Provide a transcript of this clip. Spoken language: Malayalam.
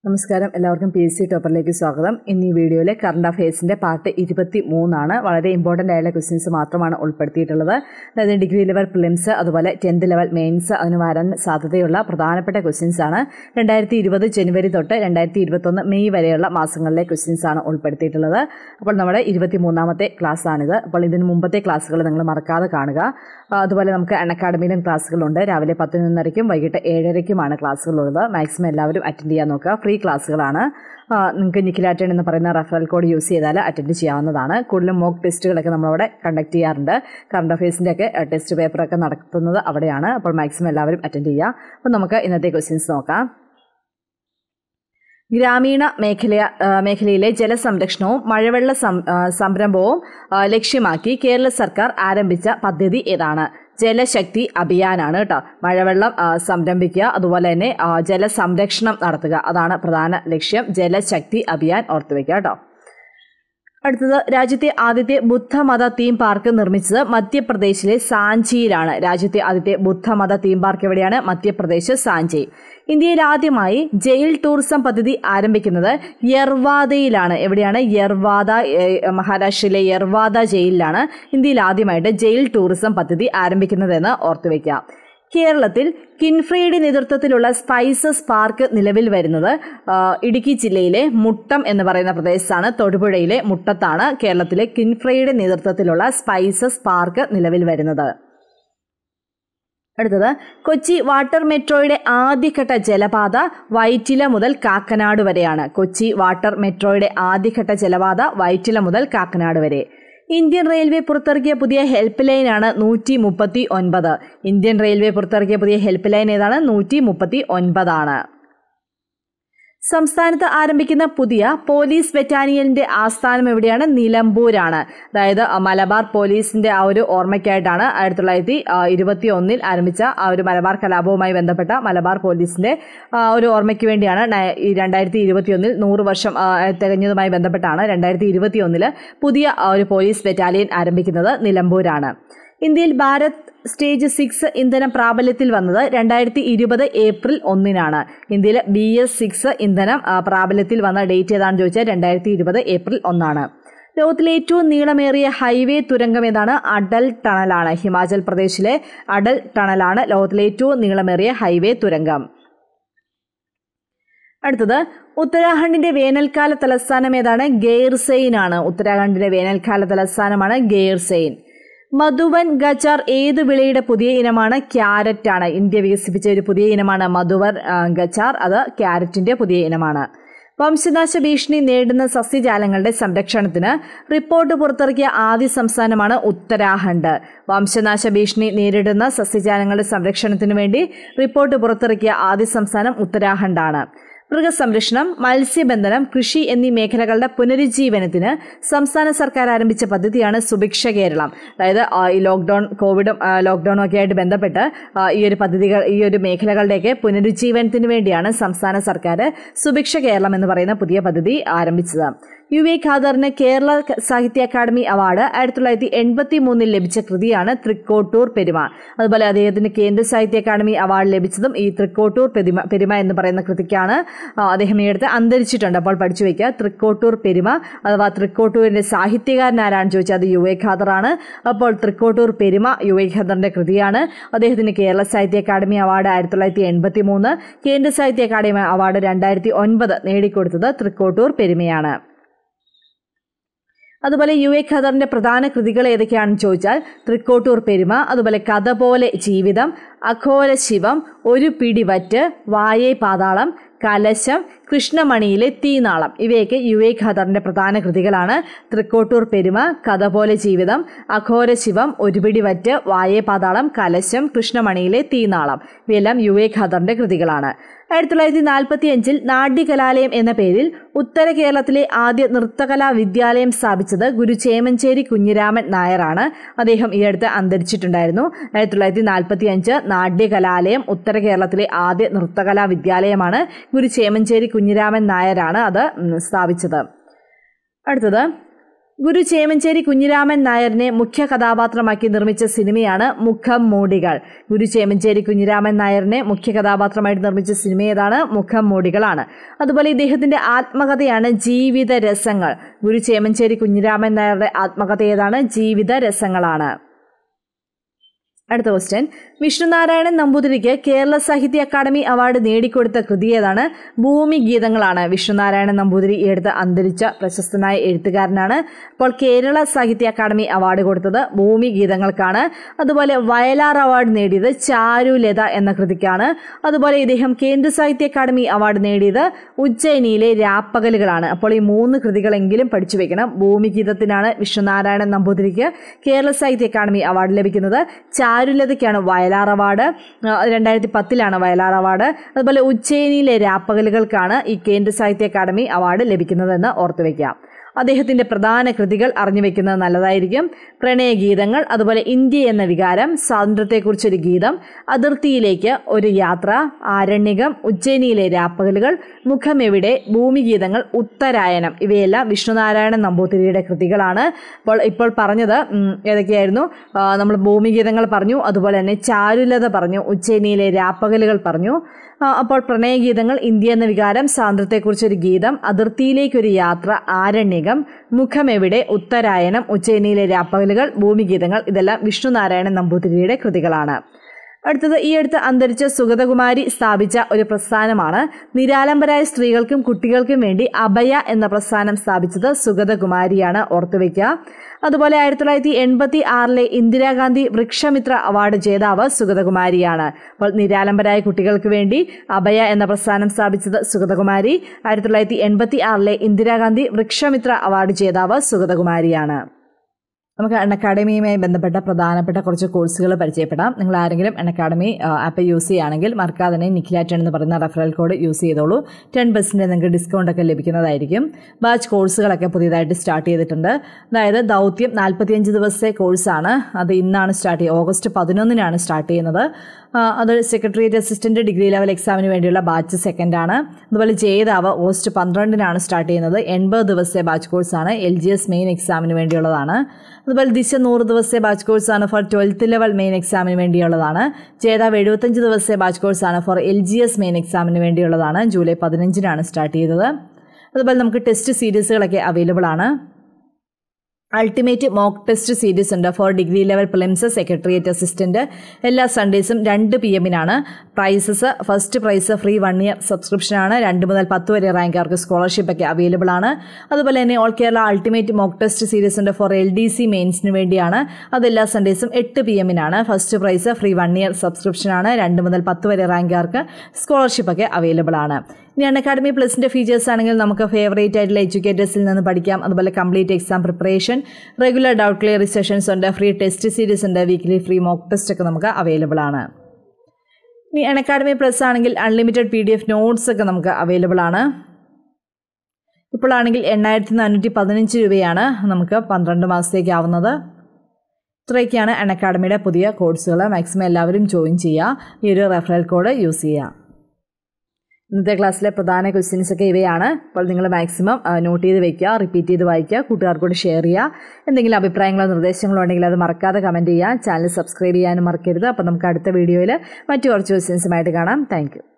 നമസ്കാരം എല്ലാവർക്കും പി എസ് സി ടോപ്പറിലേക്ക് സ്വാഗതം ഇന്ന് ഈ വീഡിയോയിൽ കറണ്ട് അഫയേഴ്സിൻ്റെ പാർട്ട് ഇരുപത്തി മൂന്നാണ് വളരെ ഇമ്പോർട്ടൻ്റ് ആയുള്ള ക്വസ്റ്റ്യൻസ് മാത്രമാണ് ഉൾപ്പെടുത്തിയിട്ടുള്ളത് അതായത് ഡിഗ്രി ലെവൽ പ്രിലിംസ് അതുപോലെ ടെൻത്ത് ലെവൽ മെയിൻസ് അതിന് വരാൻ സാധ്യതയുള്ള പ്രധാനപ്പെട്ട ക്വസ്റ്റ്യൻസ് ആണ് രണ്ടായിരത്തി ഇരുപത് ജനുവരി തൊട്ട് രണ്ടായിരത്തി ഇരുപത്തൊന്ന് മെയ് വരെയുള്ള മാസങ്ങളിലെ ക്വസ്റ്റ്യൻസ് ആണ് ഉൾപ്പെടുത്തിയിട്ടുള്ളത് അപ്പോൾ നമ്മുടെ ഇരുപത്തി മൂന്നാമത്തെ ക്ലാസ്സാണിത് അപ്പോൾ ഇതിന് മുമ്പത്തെ ക്ലാസ്സുകൾ നിങ്ങൾ മറക്കാതെ കാണുക ആ, അതുപോലെ നമുക്ക് അൺ അക്കാഡമിയിലും ക്ലാസ്സുകളുണ്ട് രാവിലെ പതിനൊന്നരയ്ക്കും വൈകിട്ട് ഏഴരയ്ക്കുമാണ് ക്ലാസ്സുകളുള്ളത് മാക്സിമം എല്ലാവരും അറ്റൻഡ് ചെയ്യാൻ നോക്കുക ഫ്രീ ക്ലാസ്സുകളാണ് ആ, നിങ്ങൾക്ക് നിക്കിലാറ്റൻ എന്ന് പറയുന്ന റെഫറൽ കോഡ് യൂസ് ചെയ്താൽ അറ്റൻഡ് ചെയ്യാവുന്നതാണ് കൂടുതലും മോക്ക് ടെസ്റ്റുകളൊക്കെ നമ്മളവിടെ കണ്ടക്ട് ചെയ്യാറുണ്ട് കറണ്ട് അഫയേഴ്സിൻ്റെ ഒക്കെ ടെസ്റ്റ് പേപ്പറൊക്കെ നടത്തുന്നത് അവിടെയാണ് അപ്പോൾ മാക്സിമം എല്ലാവരും അറ്റൻഡ് ചെയ്യുക അപ്പോൾ നമുക്ക് ഇന്നത്തെ ക്വസ്റ്റ്യൻസ് നോക്കാം ഗ്രാമീണ മേഖല ആ, മേഖലയിലെ ജലസംരക്ഷണവും മഴവെള്ള സം- ആ, സംരംഭവും ആ, ലക്ഷ്യമാക്കി കേരള സർക്കാർ ആരംഭിച്ച പദ്ധതി ഏതാണ് ജലശക്തി അഭിയാനാണ് കേട്ടോ മഴവെള്ളം ആ, സംരംഭിക്കുക അതുപോലെ തന്നെ ആ, ജലസംരക്ഷണം നടത്തുക അതാണ് പ്രധാന ലക്ഷ്യം ജലശക്തി അഭിയാൻ ഓർത്തുവെക്കുക കേട്ടോ അടുത്തത് രാജ്യത്തെ ആദ്യത്തെ ബുദ്ധമത തീം പാർക്ക് നിർമ്മിച്ചത് മധ്യപ്രദേശിലെ സാഞ്ചിയിലാണ് രാജ്യത്തെ ആദ്യത്തെ ബുദ്ധമത തീം പാർക്ക് എവിടെയാണ് മധ്യപ്രദേശ് സാഞ്ചി ഇന്ത്യയിൽ ആദ്യമായി ജയിൽ ടൂറിസം പദ്ധതി ആരംഭിക്കുന്നത് യർവാദയിലാണ് എവിടെയാണ് യർവാദ ഏഹ്, മഹാരാഷ്ട്രയിലെ യർവാദ ജയിലിലാണ് ഇന്ത്യയിൽ ആദ്യമായിട്ട് ജയിൽ ടൂറിസം പദ്ധതി ആരംഭിക്കുന്നതെന്ന് ഓർത്തുവെക്കാം കേരളത്തിൽ കിൻഫ്രയുടെ നേതൃത്വത്തിലുള്ള സ്പൈസസ് പാർക്ക് നിലവിൽ വരുന്നത് ആ, ഇടുക്കി ജില്ലയിലെ മുട്ടം എന്ന് പറയുന്ന പ്രദേശത്താണ് തൊടുപുഴയിലെ മുട്ടത്താണ് കേരളത്തിലെ കിൻഫ്രയുടെ നേതൃത്വത്തിലുള്ള സ്പൈസസ് പാർക്ക് നിലവിൽ വരുന്നത് അടുത്തത് കൊച്ചി വാട്ടർ മെട്രോയുടെ ആദ്യഘട്ട ജലപാത വൈറ്റില മുതൽ കാക്കനാട് വരെയാണ് കൊച്ചി വാട്ടർ മെട്രോയുടെ ആദ്യഘട്ട ജലപാത വൈറ്റില മുതൽ കാക്കനാട് വരെ ഇന്ത്യൻ റെയിൽവേ പുറത്തിറക്കിയ പുതിയ ഹെൽപ്പ് ലൈനാണ് നൂറ്റി മുപ്പത്തി ഒൻപത് ഇന്ത്യൻ റെയിൽവേ പുറത്തിറക്കിയ പുതിയ ഹെൽപ്പ് ലൈൻ ഏതാണ് നൂറ്റി മുപ്പത്തി ഒൻപതാണ് സംസ്ഥാനത്ത് ആരംഭിക്കുന്ന പുതിയ പോലീസ് ബറ്റാലിയന്റെ ആസ്ഥാനം എവിടെയാണ് നിലമ്പൂരാണ് അതായത് ആ, മലബാർ പോലീസിന്റെ ആ ഒരു ഓർമ്മയ്ക്കായിട്ടാണ് ആയിരത്തി തൊള്ളായിരത്തി ഇരുപത്തി ഒന്നിൽ ആരംഭിച്ച ആ ഒരു മലബാർ കലാപവുമായി ബന്ധപ്പെട്ട മലബാർ പോലീസിന്റെ ആ, ഒരു ഓർമ്മയ്ക്ക് വേണ്ടിയാണ് നയ- ഈ രണ്ടായിരത്തി ഇരുപത്തി ഒന്നിൽ നൂറ് വർഷം ആ, തികഞ്ഞതുമായി ബന്ധപ്പെട്ടാണ് രണ്ടായിരത്തി ഇരുപത്തി ഒന്നില് പുതിയ ആ ഒരു പോലീസ് ബറ്റാലിയൻ ആരംഭിക്കുന്നത് നിലമ്പൂരാണ് ഇന്ത്യയിൽ ഭാരത് സ്റ്റേജ് സിക്സ് ഇന്ധനം പ്രാബല്യത്തിൽ വന്നത് രണ്ടായിരത്തി ഇരുപത് ഏപ്രിൽ ഒന്നിനാണ് ഇന്ത്യയിൽ ബി എസ് സിക്സ് ഇന്ധനം ആ, പ്രാബല്യത്തിൽ വന്ന ഡേറ്റ് ഏതാണെന്ന് ചോദിച്ചാൽ രണ്ടായിരത്തി ഇരുപത് ഏപ്രിൽ ഒന്നാണ് ലോകത്തിലെ ഏറ്റവും നീളമേറിയ ഹൈവേ തുരങ്കം ഏതാണ് അടൽ ടണലാണ് ഹിമാചൽ പ്രദേശിലെ അടൽ ടണലാണ് ലോകത്തിലെ ഏറ്റവും നീളമേറിയ ഹൈവേ തുരങ്കം അടുത്തത് ഉത്തരാഖണ്ഡിന്റെ വേനൽക്കാല തലസ്ഥാനം ഏതാണ് ഗെയ്ർസെയിൻ ആണ് ഉത്തരാഖണ്ഡിന്റെ വേനൽക്കാല തലസ്ഥാനമാണ് ഗെയ്ർസെയിൻ മധുവൻ ഗച്ചാർ ഏത് വിളയുടെ പുതിയ ഇനമാണ് ക്യാരറ്റ് ആണ് ഇന്ത്യ വികസിപ്പിച്ച ഒരു പുതിയ ഇനമാണ് മധുവർ ആ, ഗച്ചാർ അത് ക്യാരറ്റിന്റെ പുതിയ ഇനമാണ് വംശനാശ ഭീഷണി നേരിടുന്ന സസ്യജാലങ്ങളുടെ സംരക്ഷണത്തിന് റിപ്പോർട്ട് പുറത്തിറക്കിയ ആദ്യ സംസ്ഥാനമാണ് ഉത്തരാഖണ്ഡ് വംശനാശ ഭീഷണി നേരിടുന്ന സസ്യജാലങ്ങളുടെ സംരക്ഷണത്തിനു വേണ്ടി റിപ്പോർട്ട് പുറത്തിറക്കിയ ആദ്യ സംസ്ഥാനം ഉത്തരാഖണ്ഡാണ് മൃഗസംരക്ഷണം മത്സ്യബന്ധനം കൃഷി എന്നീ മേഖലകളുടെ പുനരുജ്ജീവനത്തിന് സംസ്ഥാന സർക്കാർ ആരംഭിച്ച പദ്ധതിയാണ് സുഭിക്ഷ കേരളം അതായത് ആ, ഈ ലോക്ക്ഡൌൺ കോവിഡും ആ, ലോക്ക്ഡൌണും ഒക്കെ ആയിട്ട് ബന്ധപ്പെട്ട് ആ, ഈ ഒരു പദ്ധതികൾ ഈ ഒരു മേഖലകളുടെയൊക്കെ പുനരുജ്ജീവനത്തിന് വേണ്ടിയാണ് സംസ്ഥാന സർക്കാർ സുഭിക്ഷ കേരളം എന്ന് പറയുന്ന പുതിയ പദ്ധതി ആരംഭിച്ചത് യു എ ഖാദറിന് കേരള സാഹിത്യ അക്കാദമി അവാർഡ് ആയിരത്തി തൊള്ളായിരത്തി എൺപത്തി മൂന്നിൽ ലഭിച്ച കൃതിയാണ് തൃക്കോട്ടൂർ പെരുമ അതുപോലെ അദ്ദേഹത്തിന് കേന്ദ്ര സാഹിത്യ അക്കാദമി അവാർഡ് ലഭിച്ചതും ഈ തൃക്കോട്ടൂർ പെരുമ പെരുമ എന്ന് പറയുന്ന കൃതിക്കാണ് ആ, അദ്ദേഹം ഈ അടുത്ത് അന്തരിച്ചിട്ടുണ്ട് അപ്പോൾ പഠിച്ചു വയ്ക്കുക തൃക്കോട്ടൂർ പെരുമ അഥവാ തൃക്കോട്ടൂരിന്റെ സാഹിത്യകാരൻ ആരാണെന്ന് ചോദിച്ചാൽ അത് യു എ ഖാദറാണ് അപ്പോൾ തൃക്കോട്ടൂർ പെരുമ യു എ ഖാദറിന്റെ കൃതിയാണ് അദ്ദേഹത്തിന് കേരള സാഹിത്യ അക്കാദമി അവാർഡ് ആയിരത്തി തൊള്ളായിരത്തി എൺപത്തി മൂന്ന് കേന്ദ്ര സാഹിത്യ അക്കാദമി അവാർഡ് രണ്ടായിരത്തി ഒൻപത് നേടിക്കൊടുത്തത് തൃക്കോട്ടൂർ പെരുമയാണ് അതുപോലെ യു എ ഖദറിന്റെ പ്രധാന കൃതികൾ ഏതൊക്കെയാണെന്ന് ചോദിച്ചാൽ തൃക്കോട്ടൂർ പെരുമ അതുപോലെ കഥ പോലെ ജീവിതം അഘോര ശിവം ഒരു പിടിവറ്റ് വായേ പാതാളം കലശം കൃഷ്ണമണിയിലെ തീനാളം ഇവയൊക്കെ യു എ ഖദറിന്റെ പ്രധാന കൃതികളാണ് തൃക്കോട്ടൂർ പെരുമ കഥ പോലെ ജീവിതം അഘോര ശിവം ഒരുപിടി വറ്റ് വായേ പാതാളം കലശം കൃഷ്ണമണിയിലെ തീനാളം ഇവയെല്ലാം യു എ ഖദറിന്റെ കൃതികളാണ് ആയിരത്തി തൊള്ളായിരത്തി നാൽപ്പത്തി അഞ്ചിൽ നാട്യകലാലയം എന്ന പേരിൽ ഉത്തര കേരളത്തിലെ ആദ്യ നൃത്തകലാ വിദ്യാലയം സ്ഥാപിച്ചത് ഗുരു ചേമഞ്ചേരി കുഞ്ഞിരാമൻ നായരാണ് അദ്ദേഹം ഈ അടുത്ത് അന്തരിച്ചിട്ടുണ്ടായിരുന്നു ആയിരത്തി തൊള്ളായിരത്തി നാൽപ്പത്തി അഞ്ച് നാട്യകലാലയം ഉത്തര കേരളത്തിലെ ആദ്യ നൃത്തകലാ വിദ്യാലയമാണ് ഗുരു ചേമഞ്ചേരി കുഞ്ഞിരാമൻ നായരാണ് അത് ഉം, സ്ഥാപിച്ചത് അടുത്തത് ഗുരു ചേമഞ്ചേരി കുഞ്ഞിരാമൻ നായരിനെ മുഖ്യ കഥാപാത്രമാക്കി നിർമ്മിച്ച സിനിമയാണ് മുഖം മൂടികൾ ഗുരു ചേമഞ്ചേരി കുഞ്ഞിരാമൻ നായരിനെ മുഖ്യ കഥാപാത്രമായിട്ട് നിർമ്മിച്ച സിനിമ ഏതാണ് മുഖം മൂടികളാണ് അതുപോലെ ഇദ്ദേഹത്തിന്റെ ആത്മകഥയാണ് ജീവിത രസങ്ങൾ ഗുരു ചേമഞ്ചേരി കുഞ്ഞിരാമൻ നായരുടെ ആത്മകഥ ഏതാണ് ജീവിത രസങ്ങളാണ് അടുത്ത ക്വസ്റ്റ്യൻ വിഷ്ണുനാരായണൻ നമ്പൂതിരിക്ക് കേരള സാഹിത്യ അക്കാദമി അവാർഡ് നേടിക്കൊടുത്ത കൃതി ഏതാണ് ഭൂമി ഗീതങ്ങളാണ് വിഷ്ണുനാരായണൻ നമ്പൂതിരി ഈ അടുത്ത് അന്തരിച്ച പ്രശസ്തനായ എഴുത്തുകാരനാണ് അപ്പോൾ കേരള സാഹിത്യ അക്കാദമി അവാർഡ് കൊടുത്തത് ഭൂമി ഗീതങ്ങൾക്കാണ് അതുപോലെ വയലാർ അവാർഡ് നേടിയത് ചാരുലത എന്ന കൃതിക്കാണ് അതുപോലെ ഇദ്ദേഹം കേന്ദ്ര സാഹിത്യ അക്കാദമി അവാർഡ് നേടിയത് ഉജ്ജയിനിയിലെ രാപ്പകലുകളാണ് അപ്പോൾ ഈ മൂന്ന് കൃതികളെങ്കിലും പഠിച്ചു വെക്കണം ഭൂമി ഗീതത്തിനാണ് വിഷ്ണുനാരായണൻ നമ്പൂതിരിക്ക് കേരള സാഹിത്യ അക്കാദമി അവാർഡ് ലഭിക്കുന്നത് ചാരുലതയ്ക്കാണ് വയലാർ അവാർഡ് രണ്ടായിരത്തി പത്തിലാണ് വയലാർ അവാർഡ് അതുപോലെ ഉജ്ജയിനിയിലെ രാപ്പകലുകൾക്കാണ് ഈ കേന്ദ്ര സാഹിത്യ അക്കാദമി അവാർഡ് ലഭിക്കുന്നതെന്ന് ഓർത്തുവെക്കാം അദ്ദേഹത്തിന്റെ പ്രധാന കൃതികൾ അറിഞ്ഞു വെക്കുന്നത് നല്ലതായിരിക്കും പ്രണയഗീതങ്ങൾ അതുപോലെ ഇന്ത്യ എന്ന വികാരം സ്വാതന്ത്ര്യത്തെക്കുറിച്ചൊരു ഗീതം അതിർത്തിയിലേക്ക് ഒരു യാത്ര ആരണ്യകം ഉജ്ജയിനിയിലെ രാപ്പകലുകൾ മുഖമെവിടെ ഭൂമിഗീതങ്ങൾ ഉത്തരായനം ഇവയെല്ലാം വിഷ്ണുനാരായണൻ നമ്പൂതിരിയുടെ കൃതികളാണ് അപ്പോൾ ഇപ്പോൾ പറഞ്ഞത് ഉം, ഏതൊക്കെയായിരുന്നു ആ, നമ്മൾ ഭൂമിഗീതങ്ങൾ പറഞ്ഞു അതുപോലെ തന്നെ ചാരുലത പറഞ്ഞു ഉജ്ജയിനിയിലെ രാപ്പകലുകൾ പറഞ്ഞു ആ, അപ്പോൾ പ്രണയഗീതങ്ങൾ ഇന്ത്യ എന്ന വികാരം സ്വാതന്ത്ര്യത്തെക്കുറിച്ചൊരു ഗീതം അതിർത്തിയിലേക്കൊരു യാത്ര ആരണ്യകം മുഖമെവിടെ ഉത്തരായനം ഉജ്ജയിനിയിലെ രാപ്പകലുകൾ ഭൂമിഗീതങ്ങൾ ഇതെല്ലാം വിഷ്ണുനാരായണൻ നമ്പൂതിരിയുടെ കൃതികളാണ് അടുത്തത് ഈ അടുത്ത് അന്തരിച്ച സുഗതകുമാരി സ്ഥാപിച്ച ഒരു പ്രസ്ഥാനമാണ് നിരാലംബരായ സ്ത്രീകൾക്കും കുട്ടികൾക്കും വേണ്ടി അഭയ എന്ന പ്രസ്ഥാനം സ്ഥാപിച്ചത് സുഗതകുമാരിയാണ് ഓർത്തുവെക്കുക അതുപോലെ ആയിരത്തി തൊള്ളായിരത്തി എൺപത്തി ആറിലെ ഇന്ദിരാഗാന്ധി വൃക്ഷമിത്ര അവാർഡ് ജേതാവ് സുഗതകുമാരിയാണ് അപ്പോൾ നിരാലംബരായ കുട്ടികൾക്ക് വേണ്ടി അഭയ എന്ന പ്രസ്ഥാനം സ്ഥാപിച്ചത് സുഗതകുമാരി ആയിരത്തി തൊള്ളായിരത്തി എൺപത്തി ആറിലെ ഇന്ദിരാഗാന്ധി വൃക്ഷമിത്ര അവാർഡ് ജേതാവ് സുഗതകുമാരിയാണ് നമുക്ക് അൺ അക്കാഡമിയുമായി ബന്ധപ്പെട്ട പ്രധാനപ്പെട്ട കുറച്ച് കോഴ്സുകൾ പരിചയപ്പെടാം നിങ്ങൾ ആരെങ്കിലും അൺ അക്കാഡമി ആപ്പ് യൂസ് ചെയ്യുകയാണെങ്കിൽ മറക്കാതെ തന്നെ നിഖിലാറ്റൺ എന്ന് പറയുന്ന റെഫറൽ കോഡ് യൂസ് ചെയ്തോളൂ ടെൻ പെർസെൻറ്റ് നിങ്ങൾക്ക് ഡിസ്കൗണ്ട് ഒക്കെ ലഭിക്കുന്നതായിരിക്കും ബാച്ച് കോഴ്സുകളൊക്കെ പുതിയതായിട്ട് സ്റ്റാർട്ട് ചെയ്തിട്ടുണ്ട് അതായത് ദൗത്യം നാൽപ്പത്തിയഞ്ച് ദിവസത്തെ കോഴ്സാണ് അത് ഇന്നാണ് സ്റ്റാർട്ട് ചെയ്യുക ഓഗസ്റ്റ് പതിനൊന്നിനാണ് സ്റ്റാർട്ട് ചെയ്യുന്നത് ആ, അത് സെക്രട്ടേറിയറ്റ് അസിസ്റ്റന്റ് ഡിഗ്രി ലെവൽ എക്സാമിന് വേണ്ടിയുള്ള ബാച്ച് സെക്കൻഡ് ആണ് അതുപോലെ ജേതാവ് ഓഗസ്റ്റ് പന്ത്രണ്ടിനാണ് സ്റ്റാർട്ട് ചെയ്യുന്നത് എൺപത് ദിവസത്തെ ബാച്ച് കോഴ്സാണ് എൽ ജി എസ് മെയിൻ എക്സാമിന് വേണ്ടിയുള്ളതാണ് അതുപോലെ ദിശ നൂറ് ദിവസത്തെ ബാച്ച് കോഴ്സാണ് ഫോർ ട്വൽത്ത് ലെവൽ മെയിൻ എക്സാമിന് വേണ്ടിയുള്ളതാണ് ജേതാവ് എഴുപത്തഞ്ച് ദിവസത്തെ ബാച്ച് കോഴ്സാണ് for L G S main എക്സാമിന് വേണ്ടിയുള്ളതാണ് ജൂലൈ പതിനഞ്ചിനാണ് സ്റ്റാർട്ട് ചെയ്തത് അതുപോലെ നമുക്ക് ടെസ്റ്റ് സീരീസുകളൊക്കെ അവൈലബിൾ ആണ് അൾട്ടിമേറ്റ് മോക്ക് ടെസ്റ്റ് സീരീസ് ഉണ്ട് for degree level prelims secretariat assistant എല്ലാ സൺഡേസും രണ്ട് പി എമ്മിനാണ് prizes first prize free one year സബ്സ്ക്രിപ്ഷനാണ് രണ്ട് മുതൽ പത്ത് വരെ റാങ്കാർക്ക് സ്കോളർഷിപ്പ് ഒക്കെ അവൈലബിൾ ആണ് അതുപോലെ തന്നെ all Kerala ultimate mock test series ഉണ്ട് ഫോർ എൽ ഡി സി മെയിൻസിന് വേണ്ടിയാണ് അത് എല്ലാ സൺഡേസും എട്ട് പി എമ്മിനാണ് first prize free one year സബ്സ്ക്രിപ്ഷനാണ് രണ്ട് മുതൽ പത്ത് വരെ റാങ്കാർക്ക് സ്കോളർഷിപ്പ് ഒക്കെ അവൈലബിൾ ആണ് ഇനി അൺ അക്കാഡമി പ്ലസിൻ്റെ ഫീച്ചേഴ്സ് ആണെങ്കിൽ നമുക്ക് ഫേവറേറ്റ് ആയിട്ടുള്ള എഡ്യൂക്കേറ്റേഴ്സിൽ നിന്ന് പഠിക്കാം അതുപോലെ complete exam preparation regular doubt clear sessions ഉണ്ട് ഫ്രീ ടെസ്റ്റ് സീരീസ് ഉണ്ട് വീക്ക്ലി ഫ്രീ മോക്ക് ടെസ്റ്റ് ഒക്കെ നമുക്ക് അവൈലബിൾ ആണ് ഇനി അൺ അക്കാഡമി പ്ലസ് ആണെങ്കിൽ unlimited P D F notes ഒക്കെ നമുക്ക് അവൈലബിൾ ആണ് ഇപ്പോഴാണെങ്കിൽ എണ്ണായിരത്തി നാനൂറ്റി പതിനഞ്ച് രൂപയാണ് നമുക്ക് പന്ത്രണ്ട് മാസത്തേക്ക് ആവുന്നത് ഇത്രയൊക്കെയാണ് അൺ അക്കാഡമിയുടെ പുതിയ കോഴ്സുകൾ മാക്സിമം എല്ലാവരും ജോയിൻ ചെയ്യുക ഈ ഒരു റെഫറൽ കോഡ് യൂസ് ചെയ്യുക ഇന്നത്തെ ക്ലാസ്സിലെ പ്രധാന ക്വസ്റ്റ്യൻസ് ഒക്കെ ഇവയാണ് അപ്പോൾ നിങ്ങൾ മാക്സിമം നോട്ട് ചെയ്ത് വെക്കുക റിപ്പീറ്റ് ചെയ്ത് വായിക്കുക കൂട്ടുകാർക്കൂടി ഷെയർ ചെയ്യുക എന്തെങ്കിലും അഭിപ്രായങ്ങളോ നിർദ്ദേശങ്ങളോ ഉണ്ടെങ്കിൽ അത് മറക്കാതെ കമൻറ്റ് ചെയ്യുക ചാനൽ സബ്സ്ക്രൈബ് ചെയ്യാനും മറക്കരുത് അപ്പോൾ നമുക്ക് അടുത്ത വീഡിയോയിൽ മറ്റു കുറച്ച് ക്വസ്റ്റ്യൻസുമായിട്ട് കാണാം താങ്ക്